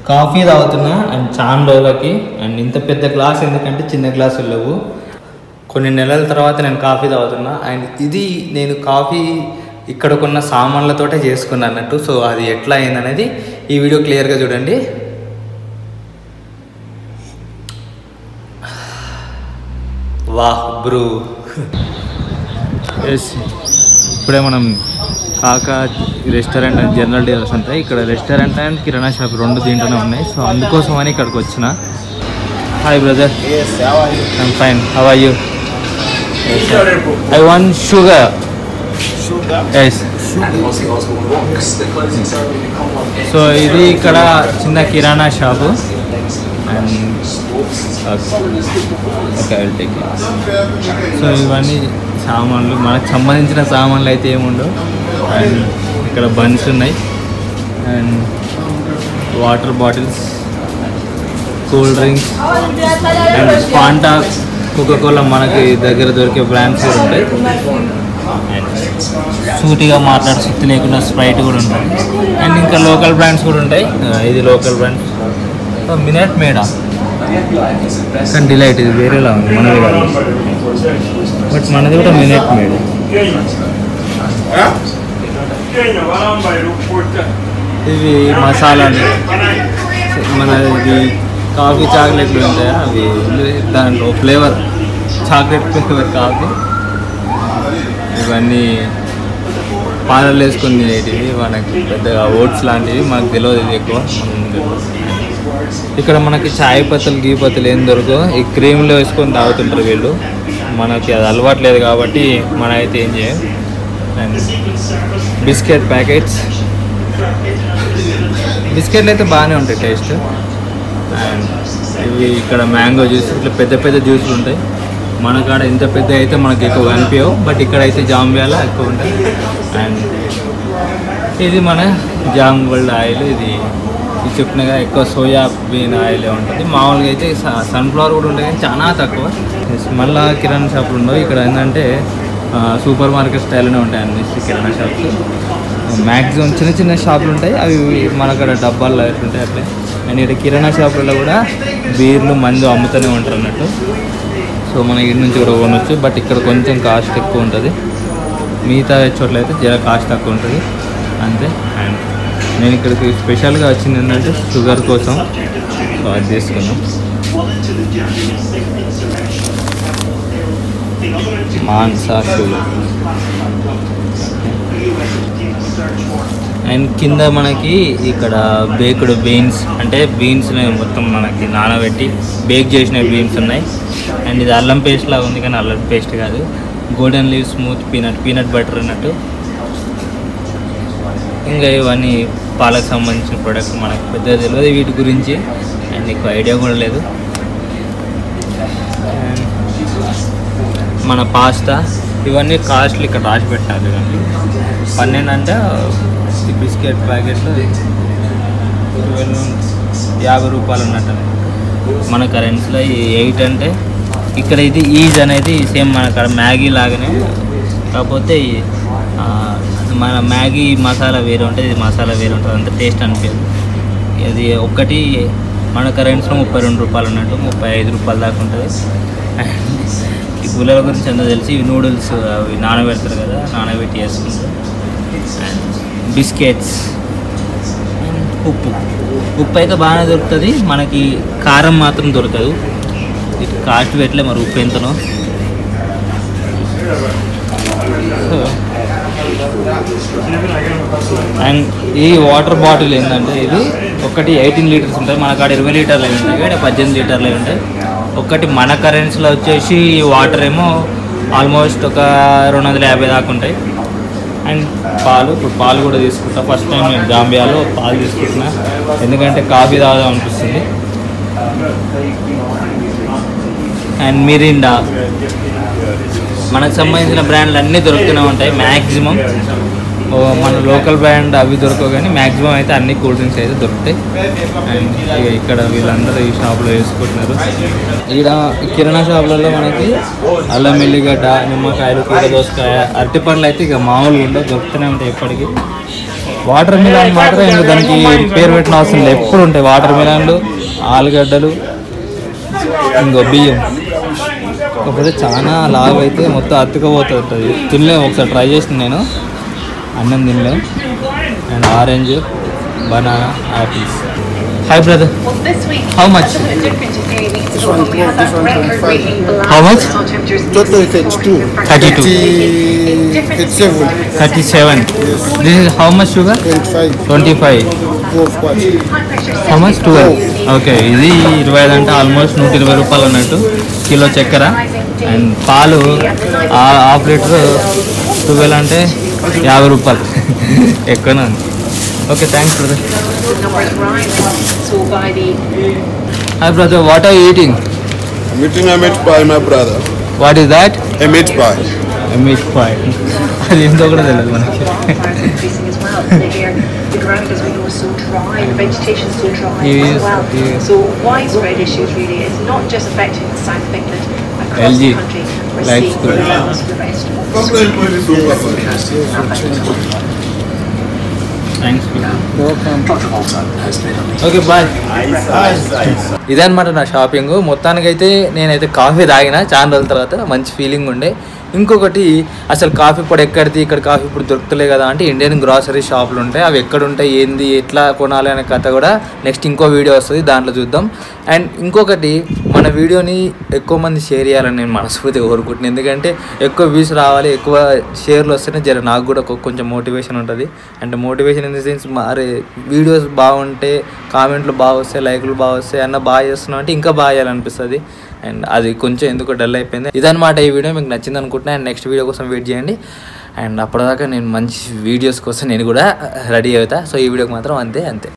Coffee తాగుతున్నా and చాలా రోజులకి అండ్ ఇంత పెద్ద గ్లాస్ ఎందుకంటే చిన్న గ్లాసులు లేవు కొన్ని నెలల తర్వాత నేను కాఫీ తాగుతున్నా అండ్ ఇది నేను కాఫీ ఇక్కడ కొన్న సామాన్లతోటే చేసుకున్నా అన్నట్టు సో అది ఎట్లా అయిందనేది ఈ వీడియో క్లియర్గా చూడండి వాహ్ బ్రూ ఎస్ ఇప్పుడే మనం కాకా రెస్టారెంట్ అండ్ జనరల్ డీలర్స్ ఉంటాయి ఇక్కడ రెస్టారెంట్ అండ్ కిరాణా షాప్ రెండు దీంట్లోనే ఉన్నాయి సో అందుకోసం అని ఇక్కడికి వచ్చిన hi brother I'm fine how are you I want sugar yes so ఇది ఇక్కడ చిన్న కిరాణా shop and okay take so ఇవన్నీ సామాన్లు మనకు సంబంధించిన సామాన్లు అయితే ఏముండవు అండ్ ఇక్కడ బన్స్ ఉన్నాయి and water bottles cool drinks and Fanta Coca Cola మనకి దగ్గర దొరికే బ్రాండ్స్ కూడా ఉంటాయి అండ్ సూటిగా మాట్లాడి సుత్తి లేకుండా స్ప్రైట్ కూడా ఉంటుంది అండ్ ఇంకా లోకల్ బ్రాండ్స్ కూడా ఉంటాయి ఆ, ఇది లోకల్ బ్రాండ్స్ మినట్ మేడా కానీ డిలైట్ ఇది వేరేలా ఉంది మనది కాదు బట్ మనది కూడా మినట్ మేడ్ ఇవి మసాలాలు మన ఇది కాఫీ చాక్లెట్లు ఉంటాయా అవి దాంట్లో ఫ్లేవర్ చాక్లెట్ ఫ్లేవర్ కాఫీ ఇవన్నీ పాలలు వేసుకుని తినేటివి మనకి పెద్దగా ఓట్స్ లాంటివి మనకు తెలియదు ఇది ఎక్కువ మనం తెలియదు. ఇక్కడ మనకి చాయ్ పత్తులు గీ పత్తులు ఏం దొరకవు ఈ క్రీమ్లో వేసుకొని తాగుతుంటారు వీళ్ళు మనకి అది అలవాట్లేదు కాబట్టి మనం అయితే ఏం చేయం అండ్ బిస్కెట్ ప్యాకెట్స్ బిస్కెట్లు అయితే బాగానే ఉంటాయి టేస్ట్ అండ్ ఇవి ఇక్కడ మ్యాంగో జ్యూస్ ఇట్లా పెద్ద పెద్ద జ్యూస్లు ఉంటాయి మన కాడ ఇంత పెద్ద అయితే మనకి ఎక్కువ కనిపించవు బట్ ఇక్కడ అయితే జాంబియాల ఎక్కువ ఉంటాయి అండ్ ఇది మన జామ్ గోల్డ్ ఆయిల్ ఇది ఇది చెప్పినగా ఎక్కువ సోయా బీన్ ఆయిల్ ఉంటుంది మామూలుగా అయితే స- సన్ఫ్లవర్ కూడా ఉంటాయి కానీ చాలా తక్కువ Yes, మళ్ళా కిరాణా షాపులు ఉండవు ఇక్కడ ఏంటంటే ఆ, సూపర్ మార్కెట్ స్టైల్లోనే ఉంటాయి అన్ని కిరాణా షాప్స్ మ్యాక్సిమం చిన్న చిన్న షాపులు ఉంటాయి అవి మన కాడ డబ్బాల్లో ఎట్లుంటాయి అట్లే అండ్ ఇక్కడ కిరాణా షాపులలో కూడా బీర్లు మందు అమ్ముతూనే ఉంటారు అన్నట్టు సో మన ఇటు నుంచి కూడా కొనవచ్చు బట్ ఇక్కడ కొంచెం కాస్ట్ ఎక్కువ ఉంటుంది మిగతా చోట్ల అయితే జర కాస్ట్ తక్కువ ఉంటుంది అంతే అండ్ నేను ఇక్కడికి స్పెషల్గా వచ్చింది ఏంటంటే షుగర్ కోసం సో అది తీసుకున్నాం మాన్సా షుగర్ అండ్ కింద మనకి ఇక్కడ బేక్డ్ బీన్స్ అంటే బీన్స్ మొత్తం మనకి నానబెట్టి బేక్ చేసిన బీన్స్ ఉన్నాయి అండ్ ఇది అల్లం పేస్ట్ లాగా ఉంది కానీ అల్లం పేస్ట్ కాదు golden leaf smooth peanut peanut butter అన్నట్టు ఇంకా ఇవన్నీ పాలకు సంబంధించిన ప్రొడక్ట్స్ మనకు పెద్దగా తెలియదు వీటి గురించి అండ్ ఎక్కువ ఐడియా కూడా లేదు And మన పాస్తా ఇవన్నీ కాస్ట్లు ఇక్కడ రాసి పెట్టాలి ఇవన్నీ పన్నెండు అంటే ఈ బిస్కెట్ ప్యాకెట్లు ట్వెల్వ్ యాభై రూపాయలు ఉన్నట్టు మన కరెన్సీలో ఈ ఎయిట్ అంటే ఇక్కడ ఇది ఈజ్ అనేది సేమ్ మన కాడ మ్యాగీ లాగానే కాకపోతే ఈ, ఆ, మన మ్యాగీ మసాలా వేరే ఉంటుంది ఇది మసాలా వేరే ఉంటుంది అంత టేస్ట్ అనిపించదు ఇది ఒక్కటి మన కరెన్సీలో ముప్పై రెండు రూపాయలు ఉన్నట్టు ముప్పై ఐదు రూపాయల దాకా ఉంటుంది ఈ గుల్లల గురించి అంతా తెలిసి ఇవి నూడిల్స్ అవి నానబెడతారు కదా నానబెట్టి వేసుకుంటారు బిస్కెట్స్ ఉప్పు ఉప్పు అయితే బాగానే దొరుకుతుంది మనకి కారం మాత్రం దొరకదు ఇది కాస్ట్ పెట్టలే మరి ఉప్పు ఎంతనో అండ్ ఈ వాటర్ బాటిల్ ఏంటంటే ఇది ఒకటి ఎయిటీన్ లీటర్స్ ఉంటాయి మన కాడ ఇరవై లీటర్లు అవి ఉంటాయి ఇక్కడ పద్దెనిమిది లీటర్లు అవి ఉంటాయి ఒకటి మన కరెన్సీలో వచ్చేసి వాటర్ ఏమో ఆల్మోస్ట్ ఒక రెండు వందల యాభై దాకా ఉంటాయి అండ్ పాలు ఇప్పుడు పాలు కూడా తీసుకుంటా ఫస్ట్ టైం నేను జాంబియాలో పాలు తీసుకుంటున్నా ఎందుకంటే కాఫీ తాగుదాం అనిపిస్తుంది అండ్ మిరిండా మనకు సంబంధించిన బ్రాండ్లు అన్నీ దొరుకుతూనే ఉంటాయి మ్యాక్సిమం మన లోకల్ బ్రాండ్ అవి దొరకవు కానీ మ్యాక్సిమం అయితే అన్ని కూల్ డ్రింక్స్ అయితే దొరుకుతాయి అండ్ ఇక ఇక్కడ వీళ్ళందరూ ఈ షాప్లో వేసుకుంటున్నారు ఇక్కడ కిరాణా షాపులలో మనకి అల్లం ఎల్లిగడ్డ నిమ్మకాయలు కూర దోసకాయ అరటిపండ్లు అయితే ఇక మామూలుగా ఉండవు దొరుకుతూనే ఉంటాయి ఎప్పటికీ వాటర్ మిలాన్ మాత్రం ఇంకా దానికి పేరు పెట్టిన అవసరం లేదు ఎప్పుడు ఉంటాయి వాటర్ మిలాన్లు ఆలుగడ్డలు ఇంకో బియ్యం కాకపోతే చాలా లావ్ అయితే మొత్తం అతుకపోతూ ఉంటుంది తినలేము ఒకసారి ట్రై చేసిన నేను అన్నం తినలేం and orange banana apples hi brother Well, this week, How much? a little bit different to any weeks This ago. one, We had this that one, record-breaking 25. blast How much? on temperatures in Total the is 32. 32. Different 37. Thirty seven this is how much sugar 25. Twenty five 12 watts. high pressure how much twelve okay ఇది ఇరవై ఐదు అంటే almost నూట ఇరవై రూపాయలు అన్నట్టు kilo చక్కెర and పాలు ఆ- హాఫ్ లీటర్ ట్వెల్వ్ అంటే యాభై రూపాయలు ఎక్కువనే ఉంది okay thanks brother numbers rising. So by the hi brother what are eating I'm eating a meat pie, my brother. What is that A meat pie. Meat pie అది ఏంటో కూడా తెలియదు మనకి wildfires increasing as well. The air, the ground, as we know, is so dry, the vegetation is so dry Yes, as well. yes. So widespread issues really. It's not just affecting the south of England. Across LG, the country, we're life seeing school. problems with the rest of thanks okay bye ఇదన్నమాట నా shopping మొత్తానికైతే నేనైతే coffee తాగిన చాలా రోజుల తర్వాత మంచి feeling ఉండే ఇంకొకటి అసలు కాఫీ పొడి ఎక్కడిది ఇక్కడ కాఫీ పొడి దొరుకుతలే కదా అంటే ఇండియన్ గ్రాసరీ షాపులు ఉంటాయి అవి ఎక్కడ ఉంటాయి ఏంది ఎట్లా కొనాలి అనే కథ కూడా నెక్స్ట్ ఇంకో వీడియో వస్తుంది దాంట్లో చూద్దాం అండ్ ఇంకొకటి మన వీడియోని ఎక్కువ మంది షేర్ చేయాలని నేను మనస్ఫూర్తిగా కోరుకుంటున్నాను ఎందుకంటే ఎక్కువ వ్యూస్ రావాలి ఎక్కువ షేర్లు వస్తేనే జర నాకు కూడా కొ- కొంచెం మోటివేషన్ ఉంటుంది అంటే మోటివేషన్ ఇన్ ది సెన్స్ అరే వీడియోస్ బాగుంటే కామెంట్లు బాగా వస్తాయి లైక్లు బాగా వస్తాయి అన్న బాగా చేస్తున్నావు అంటే ఇంకా బాగా చేయాలనిపిస్తుంది అండ్ అది కొంచెం ఎందుకో డల్ అయిపోయింది ఇదన్నమాట ఈ వీడియో మీకు నచ్చింది అనుకుంటున్నా అండ్ నెక్స్ట్ వీడియో కోసం వెయిట్ చేయండి అండ్ అప్పటిదాకా నేను మంచి వీడియోస్ కోసం నేను కూడా రెడీ అవుతా సో ఈ వీడియోకి మాత్రం అంతే అంతే